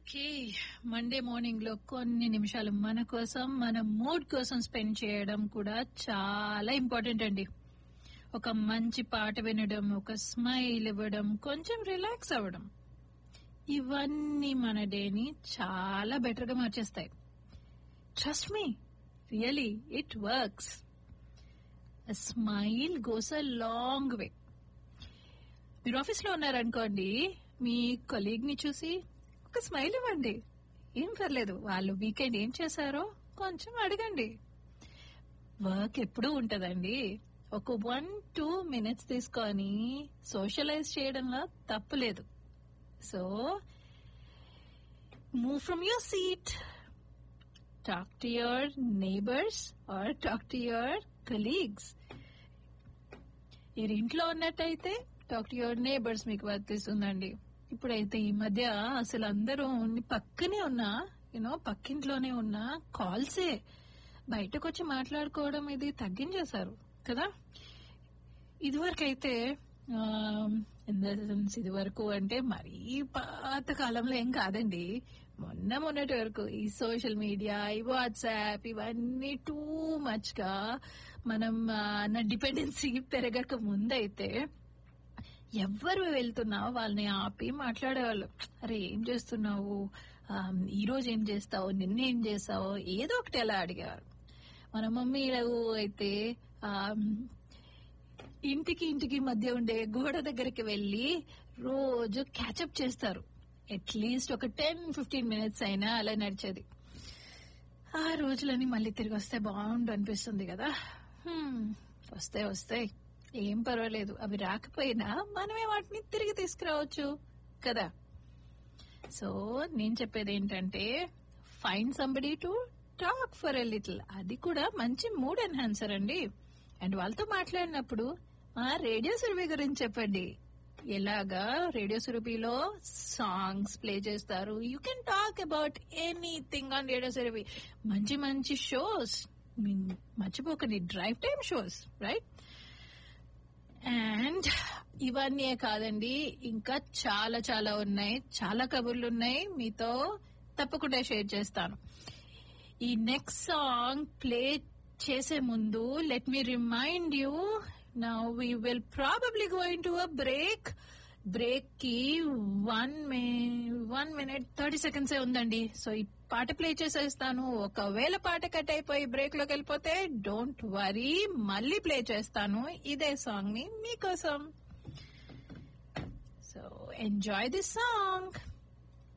okay Monday morning లో కొన్ని నిమిషాలు మన కోసం మన మూడ్ కోసం స్పెండ్ చేయడం కూడా చాలా ఇంపార్టెంట్ అండి ఒక మంచి పాట వినడం ఒక స్మైల్ ఇవ్వడం కొంచెం రిలాక్స్ అవ్వడం ఇవన్నీ మన డేని చాలా బెటర్ గా మార్చేస్తాయి trust me really it works smile goes a long way మీరు ఆఫీస్ లో ఉన్నారనుకోండి మీ కొలీగ్ ని చూసి ఒక స్మైల్ ఇవ్వండి ఏం పర్లేదు వాళ్ళు వీకెండ్ ఏం చేశారో కొంచెం అడగండి వర్క్ ఎప్పుడూ ఉంటదండి ఒక వన్ టూ మినిట్స్ తీసుకొని సోషలైజ్ చేయడంలో తప్పు లేదు so move from your seat talk to your neighbours or talk to your colleagues మీరు ఇంట్లో ఉన్నట్టయితే టాక్ టు యువర్ నేబర్స్ మీకు వర్తిస్తుందండి ఇప్పుడైతే ఈ మధ్య అసలు అందరూ ఉన్ని- పక్కనే ఉన్నా యూనో పక్కింట్లోనే ఉన్నా కాల్సే బయటకు వచ్చి మాట్లాడుకోవడం ఇది తగ్గించేశారు కదా ఇదివరకు అయితే ఇది వరకు అంటే మరీ పాత కాలంలో ఏం కాదండి మొన్న మొన్నటి వరకు ఈ సోషల్ మీడియా ఈ వాట్సాప్ ఇవన్నీ టూ మచ్ గా మనం ఆ, నా డిపెండెన్సీ పెరగక ముందైతే ఎవ్వరు వెళ్తున్నా వాళ్ళని ఆపి మాట్లాడేవాళ్ళు అరే ఏం చేస్తున్నావు ఆ, ఈ రోజు ఏం చేస్తావు నిన్న ఏం చేస్తావు ఏదో ఒకటి ఎలా అడిగేవారు మన మమ్మీలు అయితే ఆ, ఇంటికి ఇంటికి మధ్య ఉండే గోడ దగ్గరికి వెళ్లి రోజు క్యాచప్ చేస్తారు అట్లీస్ట్ ఒక టెన్ ఫిఫ్టీన్ మినిట్స్ అయినా అలా నడిచేది ఆ రోజులని మళ్ళీ తిరిగి వస్తే బాగుండు అనిపిస్తుంది కదా హ్మ్, వస్తాయి వస్తాయి ఏం పర్వాలేదు అవి రాకపోయినా మనమే వాటిని తిరిగి తీసుకురావచ్చు కదా సో నేను చెప్పేది ఏంటంటే find somebody to talk for a little అది కూడా మంచి మూడ్ ఎన్హాన్సర్ అండి అండ్ వాళ్ళతో మాట్లాడినప్పుడు ఆ రేడియో సురభి గురించి చెప్పండి ఎలాగా రేడియో సురభిలో సాంగ్స్ ప్లే చేస్తారు you can talk about anything on radio Surabhi మంచి మంచి షోస్ మర్చిపోకండి drive time shows right and ఇవన్నీ కాదండి ఇంకా చాలా చాలా ఉన్నాయి చాలా కబుర్లు ఉన్నాయి మీతో తప్పకుండా షేర్ చేస్తాను ఈ నెక్స్ట్ సాంగ్ ప్లే చేసే ముందు let me remind you now we will probably going to a break break కి one may one minute thirty seconds ఉందండి సో ఈ పాట ప్లే చేసేస్తాను ఒకవేళ పాట కట్ అయిపోయి బ్రేక్ లోకి వెళ్ళిపోతే డోంట్ వరీ మళ్ళీ ప్లే చేస్తాను ఇదే సాంగ్ ని మీకోసం సో ఎంజాయ్ దిస్ సాంగ్